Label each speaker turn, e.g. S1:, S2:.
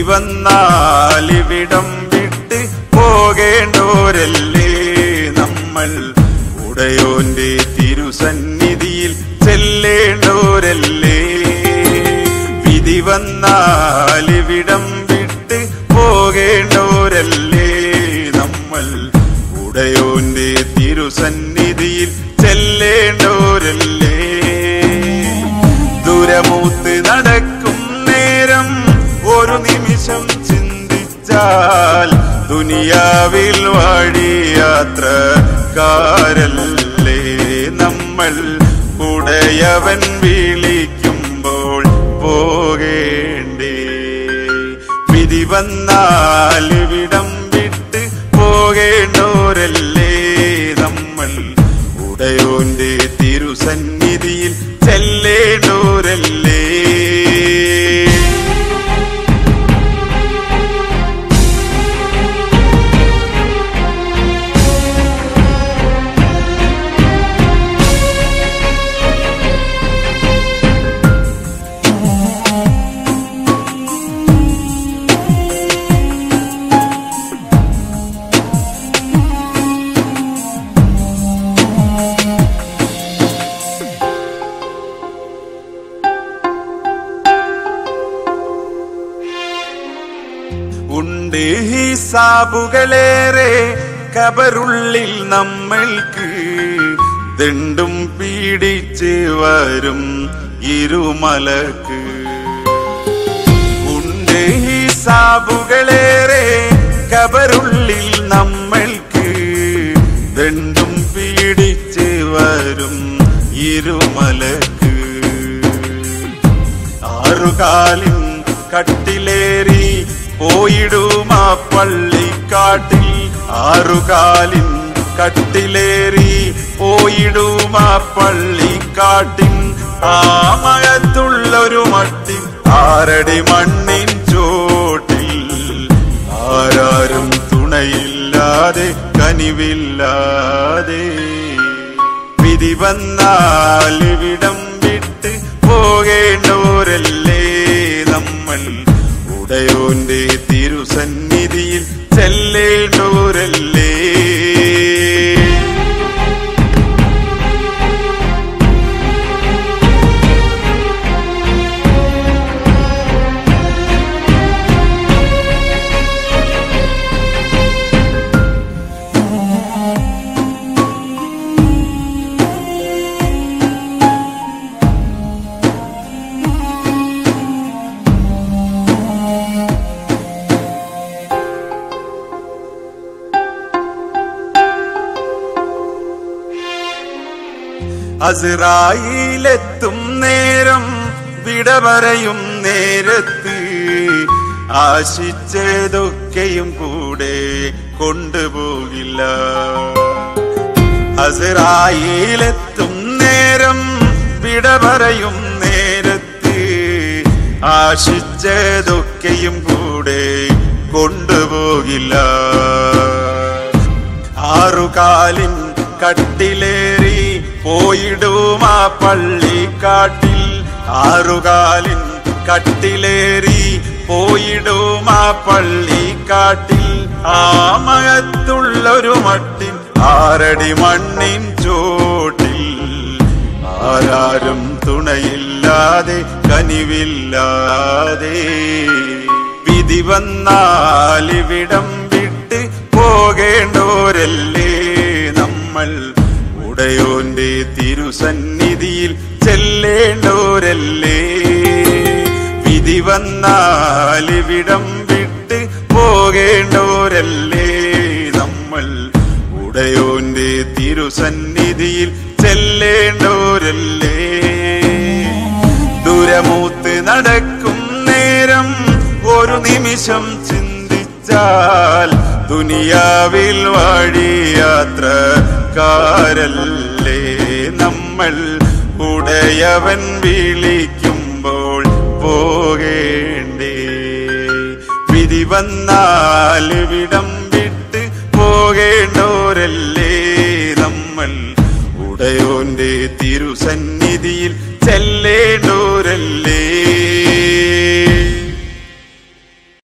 S1: വന്നാലിവിടം വിട്ട് പോകേണ്ടോരല്ലേ നമ്മൾ ഉടയോന്റെ തിരുസന്നിധിയിൽ ചെല്ലേണ്ടോരല്ലേ വിധി വന്നാലിവിടം വിട്ട് പോകേണ്ടോരല്ലേ നമ്മൾ ഉടയോന്റെ തിരുസന്നിധിയിൽ ചെല്ലേണ്ടോരല്ലേ ദുരമൂത്ത് നടക്കും നേരം ഒരു നിമിഷം ചിന്തിച്ചാൽ ദുനിയാവിൽ വഴിയാത്രക്കാരല്ലേ നമ്മൾ ഉടയവൻ വിളിക്കുമ്പോൾ പോകേണ്ടേ വിധി വന്നാൽ ഇവിടം വിട്ട് പോകേണ്ടോരല്ലേ നമ്മൾ ഉടയോന്റെ തിരുസന്നിധിയിൽ ചെല്ലേണ്ടോരല്ലേ ഉണ്ട് ഹിസാബുകളേറെ കബറുള്ളിൽ നമ്മൾക്ക് ദണ്ടും പീഡിച്ച് വരും ഇരുമലക്ക് ഉണ്ട് ഹിസാബുകളേറെ കബറുള്ളിൽ നമ്മൾക്ക് ദണ്ടും പീഡിച്ച് വരും ഇരുമലക്ക് ആറുകാലിൻ കട്ടിലേറി പോയിടുമാ പള്ളിക്കാട്ടിൽ ആറുകാലിൻ കട്ടിലേറി പോയിടുമാ പള്ളിക്കാട്ടിൻ ആ മഴത്തുള്ളൊരു മട്ടിൻ ആരടി മണ്ണിൻ ചോട്ടിൽ ആരാരും തുണയില്ലാതെ കനിവില്ലാതെ വിധി വന്നാൽ ഇവിടം വിട്ട് പോകേണ്ടോരല്ലേ നമ്മൾ ഉടയോന്റെ തിരുസന്നിധിയിൽ ചെല്ലേണ്ടോരല്ലേ അസിറായിലെത്തും നേരം വിട പറയും നേരത്ത് ആശിച്ചതൊക്കെയും കൂടെ കൊണ്ടുപോകില്ല അസിറായിലെത്തും നേരം വിട പറയും നേരത്ത് ആശിച്ചതൊക്കെയും കൂടെ കൊണ്ടുപോകില്ല ആറുകാലിൻ കട്ടിലേറി പോയിടുമാ പള്ളിക്കാട്ടിൽ ആറുകാലിൻ കട്ടിലേറി പോയിടുമാ പള്ളിക്കാട്ടിൽ ആ മഴത്തുള്ളൊരു മട്ടിൻ ആരടി മണ്ണിൻ ചോട്ടിൽ ആരാരും തുണയില്ലാതെ കനിവില്ലാതെ വിധി വന്നാലിവിടം വിട്ട് പോകേണ്ടോരല്ലേ നമ്മൾ ഉടയോന്റെ തിരുസന്നിധിയിൽ ചെല്ലേണ്ടോരല്ലേ വിധി വന്നാലിവിടം വിട്ട് പോകേണ്ടോരല്ലേ നമ്മൾ ഉടയോന്റെ തിരുസന്നിധിയിൽ ചെല്ലേണ്ടോരല്ലേ ദുരമൂത്ത് നടക്കും നേരം ഒരു നിമിഷം ചിന്തിച്ചാൽ ദുനിയാവിൽ വഴിയാത്രക്കാരല്ലേ നമ്മൾ ഉടയവൻ വിളിക്കുമ്പോൾ പോകേണ്ടേ വിധി വന്നാൽ വിടം വിട്ട് പോകേണ്ടോരല്ലേ നമ്മൾ ഉടയോന്റെ തിരു